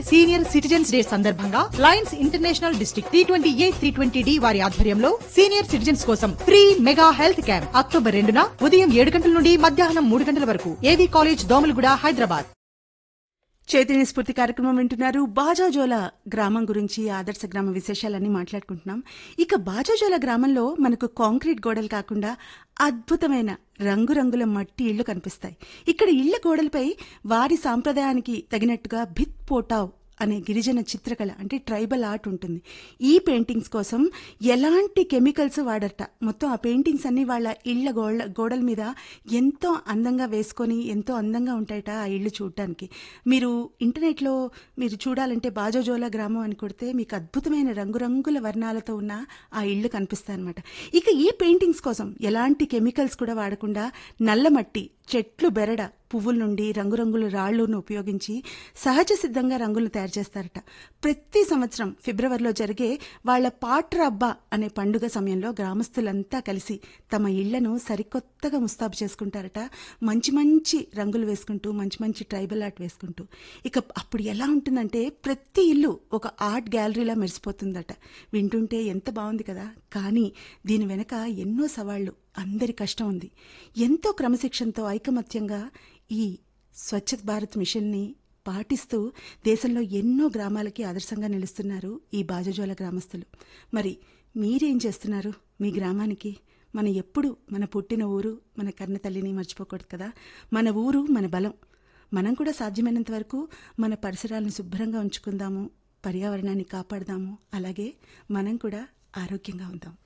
senior citizens day సందర్భంగా Lions International district three twenty A three twenty D వారి ఆధ్వర్యంలో senior citizens కోసం free mega health camp October రెండున ఉదయం ఏడు గంటల నుండి మధ్యాహ్నం మూడు గంటల వరకు ఏవీ కాలేజ్ దోమలగూడ హైదరాబాద్ చైతన్య స్ఫూర్తి కార్యక్రమం వింటున్నారు బాజాజోల గ్రామం గురించి ఆదర్శ గ్రామ విశేషాలన్నీ మాట్లాడుకుంటున్నాం ఇక బాజాజోల గ్రామంలో మనకు కాంక్రీట్ గోడలు కాకుండా అద్భుతమైన రంగురంగుల మట్టి ఇళ్లు కనిపిస్తాయి ఇక్కడ ఇళ్ల గోడలపై వారి సాంప్రదాయానికి తగినట్టుగా భిత్ పోటావ్ అనే గిరిజన చిత్రకళ అంటే ట్రైబల్ ఆర్ట్ ఉంటుంది ఈ పెయింటింగ్స్ కోసం ఎలాంటి కెమికల్స్ వాడరట మొత్తం ఆ పెయింటింగ్స్ అన్ని వాళ్ళ ఇళ్ల గోడ గోడల మీద ఎంతో అందంగా వేసుకొని ఎంతో అందంగా ఉంటాయట ఆ ఇళ్ళు చూడటానికి మీరు ఇంటర్నెట్లో మీరు చూడాలంటే బాజోజోలా గ్రామం అని కొడితే మీకు అద్భుతమైన రంగురంగుల వర్ణాలతో ఉన్న ఆ ఇళ్ళు కనిపిస్తాయి అనమాట ఇక ఈ పెయింటింగ్స్ కోసం ఎలాంటి కెమికల్స్ కూడా వాడకుండా నల్ల మట్టి చెట్లు బెరడ పువ్వుల నుండి రంగురంగుల రాళ్లను ఉపయోగించి సహజ సిద్ధంగా రంగులు తయారు చేస్తారట ప్రతి సంవత్సరం ఫిబ్రవరిలో జరిగే వాళ్ల పాట్రబ్బా అనే పండుగ సమయంలో గ్రామస్తులంతా కలిసి తమ ఇళ్లను సరికొత్తగా ముస్తాబు చేసుకుంటారట మంచి మంచి రంగులు వేసుకుంటూ మంచి మంచి ట్రైబల్ ఆర్ట్ వేసుకుంటూ ఇక అప్పుడు ఎలా ఉంటుందంటే ప్రతి ఇల్లు ఒక ఆర్ట్ గ్యాలరీలా మెరిసిపోతుందట వింటుంటే ఎంత బాగుంది కదా కానీ దీని వెనక ఎన్నో సవాళ్లు అందరి కష్టం ఉంది ఎంతో క్రమశిక్షణతో ఐకమత్యంగా ఈ స్వచ్ఛ భారత్ మిషన్ని పాటిస్తూ దేశంలో ఎన్నో గ్రామాలకి ఆదర్శంగా నిలుస్తున్నారు ఈ బాజజోల గ్రామస్తులు మరి మీరేం చేస్తున్నారు మీ గ్రామానికి మన ఎప్పుడు మన పుట్టిన ఊరు మన కన్న తల్లిని మర్చిపోకూడదు కదా మన ఊరు మన బలం మనం కూడా సాధ్యమైనంత వరకు మన పరిసరాలను శుభ్రంగా ఉంచుకుందాము పర్యావరణాన్ని కాపాడదాము అలాగే మనం కూడా ఆరోగ్యంగా ఉందాం